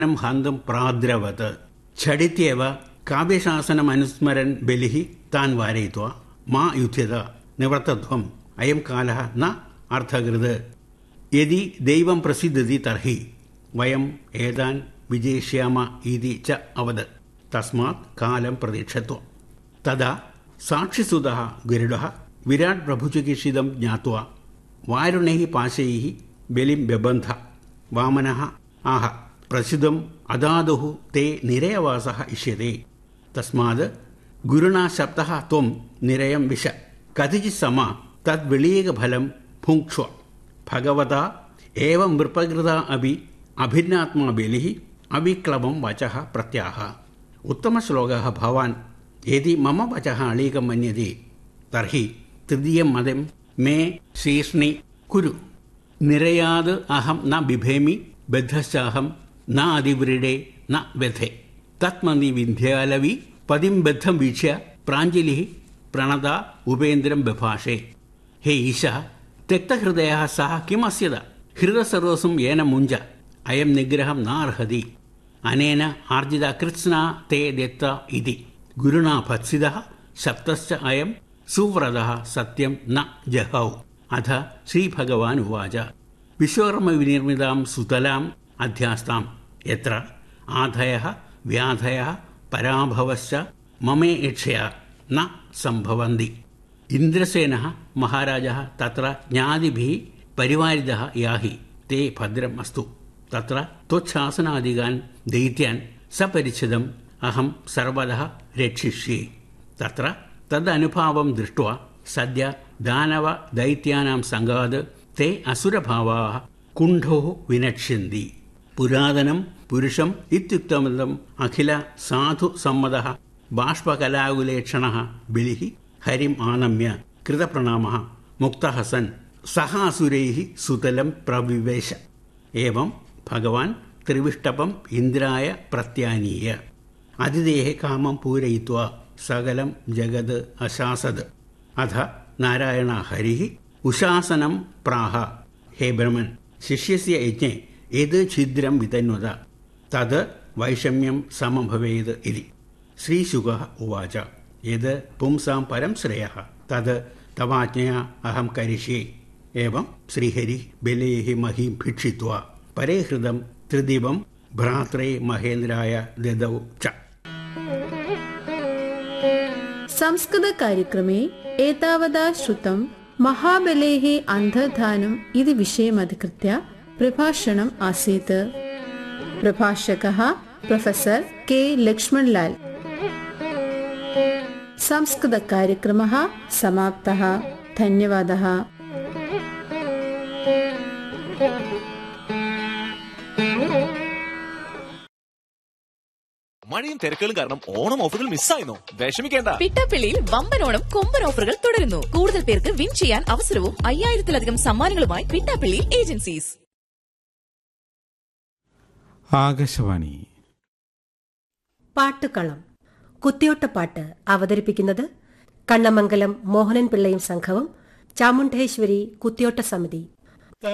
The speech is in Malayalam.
ഹന്തും പ്രാദ്രവത് ഝടിത്യവ കാവ്യശാസനമനുസ്മരൻ ബലിഃ താൻ വാരയിത്വ മാ യുധ്യത നിവർത്തധ്വം അയം കാലഃ ന അർത്ഥകൃത് യദി ദൈവം പ്രസിദ്ധതി തർഹി വയം ഏതാൻ വിജയിഷ്യാമ ഇതി ച അവത് തസ്മാത് കാലം പ്രതീക്ഷത്വം തഥാ സാക്ഷിസുതः ഗരുഡः വിരാട് പ്രഭുചികിത്സിതം ജ്ഞാത്വാ വാരുണൈः പാശൈः ബലിം ബബന്ധ വാമനः ആഹ പ്രസിദ്ധം അദാതുः ते നിരയവാസः ഇഷ്യത്തെ തസ്മാത് ഗുരുണാ ശബ്ദः ത്വം നിരയം വിശ കഥിചിത് സമ തദ്വിളീകഫലം ഭുങ്ക്ഷ്വ ഭഗവത ഏവം നൃപകൃത അപി അഭിന്നാത്മാ ബലിः അവിക്ലവം വചः പ്രത്യാഹ उत्तमश्लोकः भवान् यदि मम वचः अलीकं मन्यते तर्हि तृतीयं मदं मे शीर्ष्णि कुरु निरयाद् अहं न बिभेमि बद्धश्चाहं न अधिव्रीडे न व्यथे तत्मनि विन्ध्यालवि पदिं बद्धं वीक्ष्य प्राञ्जलिः प्रणदा उपेन्द्रं बभाषे हे ईशः त्यक्तहृदयः सः किमस्यद हृदसर्वस्वं येन मुञ्ज अयं निग्रहं नार्हति अनेन आर्जित कृत्स्ना ते दत्त इति गुरुणा भत्सितः शब्दश्च अयं सुव्रतः सत्यं न जहौ अथ श्रीभगवान् उवाच विश्वकर्मविनिर्मितां सुतलाम् अध्यास्तां यत्र आधयः व्याधयः पराभवश्च ममेक्षया न सम्भवन्ति इन्द्रसेनः महाराजः तत्र ज्ञातिभिः परिवारितः याहि ते भद्रम् अस्तु तत्र त्वच्छासनादिकान् दैत्यान् सपरिचितम् अहं सर्वतः रक्षिष्ये तत्र तदनुभावं दृष्ट्वा सद्य दानवदैत्यानां सङ्गात् ते असुरभावाः कुण्ठोः विनक्ष्यन्ति पुरातनं पुरुषम् इत्युक्तमिदम् अखिल साधुसम्मतः बाष्पकलाकुलेक्षणः बलिः हरिम् आनम्य कृतप्रणामः मुक्तः सन् सः असुरैः सुतलं प्रविवेश एवं भगवान् त्रिविष्टपम् इन्द्राय प्रत्यानीय അതിഥേः കാമം പൂരയിത്വാ സകലം ജഗത് അശാസത് അഥ നാരായണ ഹരിः ഉശാസനം പ്രാഹ ഹേ ബ്രഹ്മൻ ശിഷ്യസ്യ യജ്ഞെ യത് ഛിദ്രം വിതന്വത തത് വൈഷമ്യം സമഭവേത് ഇതി ശ്രീശുകः ഉവാച യത് പുംസാം പരം ശ്രേയः തത് തവാജ്ഞയാ അഹം കരിഷ്യേ एवं श्रीहरिः बलेः महीं भिक्षित्वा परेहृदं त्रिदिवं भ्रात्रे महेन्द्राय ददौ च संस्कृतकार्यक्रमे एतावता श्रुतं महाबलेः अन्तर्धानम् इति विषयमधिकृत्य प्रभाषणम् आसीत् प्रभाषकः प्रोफेसर् के लक्ष्मणलाल् संस्कृतकार्यक्रमः समाप्तः धन्यवादः മഴയും തിരക്കുകളും കാരണം ഓണം ഓഫറുകൾ മിസ്സായിരുന്നു വിഷമിക്കേണ്ട പിട്ടാപ്പിള്ളിയിൽ വമ്പനോണം കൊമ്പൻ ഓഫറുകൾ തുടരുന്നു കൂടുതൽ പേർക്ക് വിൻ ചെയ്യാൻ അവസരവും അയ്യായിരത്തിലധികം സമ്മാനങ്ങളുമായി പിട്ടാപ്പിള്ളി ഏജൻസീസ് ആകാശവാണി പാട്ടുകളം കുത്തിയോട്ടപ്പാട്ട് അവതരിപ്പിക്കുന്നത് കണ്ണമംഗലം മോഹനൻ പിള്ളയും സംഘവും ചാമുണ്ഡേശ്വരി കുത്തിയോട്ട സമിതി